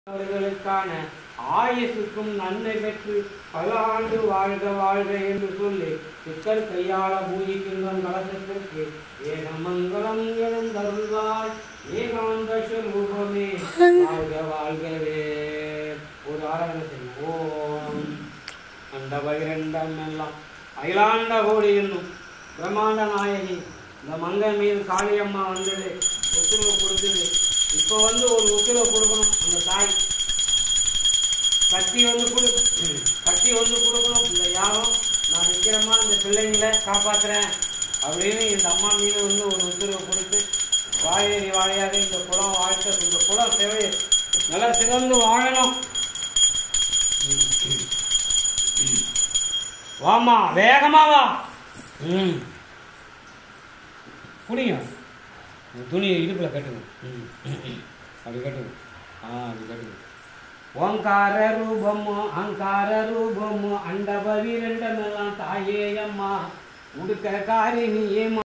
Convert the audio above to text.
அவர்களுக்கான ஆயுசுக்கும் நன்மை பெற்று பல ஆண்டு வாழ்க வாழ்க என்று சொல்லி சிக்கல் கையாள பூஜிக்கின்றோம் கலசத்திற்கு ஏகமங்கலம் எழுந்தருள்வாய் ஏகாந்த ஸ்வரூபமே வாழ்க வாழ்கவே ஒரு ஆராதனை செய்யும் ஓம் அந்த பகிரண்டம் எல்லாம் அகிலாண்ட கோடி என்னும் பிரம்மாண்ட நாயகி இந்த மங்கை மீது காளியம்மா வந்தது உத்தரவு கொடுத்தது இப்போ வந்து ஒரு உத்தரவு கொடுக்கணும் அந்த தாய் கத்தி வந்து கொடு ம், கத்தி வந்து கொடுக்கணும் இந்த யாரும் நான் நிற்கிறேம்மா இந்த பிள்ளைங்களை காப்பாத்துறேன் அப்படின்னு இந்த அம்மா மீது வந்து ஒரு உத்தரவு கொடுத்து வாழேறி வாழையாக இந்த குளம் வாழ்க்கை இந்த குளம் தேவை நல்லா சிறந்து வாழணும் வாமா வேகமா வா ம் குடிங்க துணியை இடுப்பில் கட்டுங்க ம் அப்படி கட்டுங்க ஆ அப்படி கட்டுங்க ஓங்கார ரூபமோ அங்கார ரூபமோ அண்டபவி ரெண்டமெல்லாம் தாயே அம்மா உடுக்க காரிணியே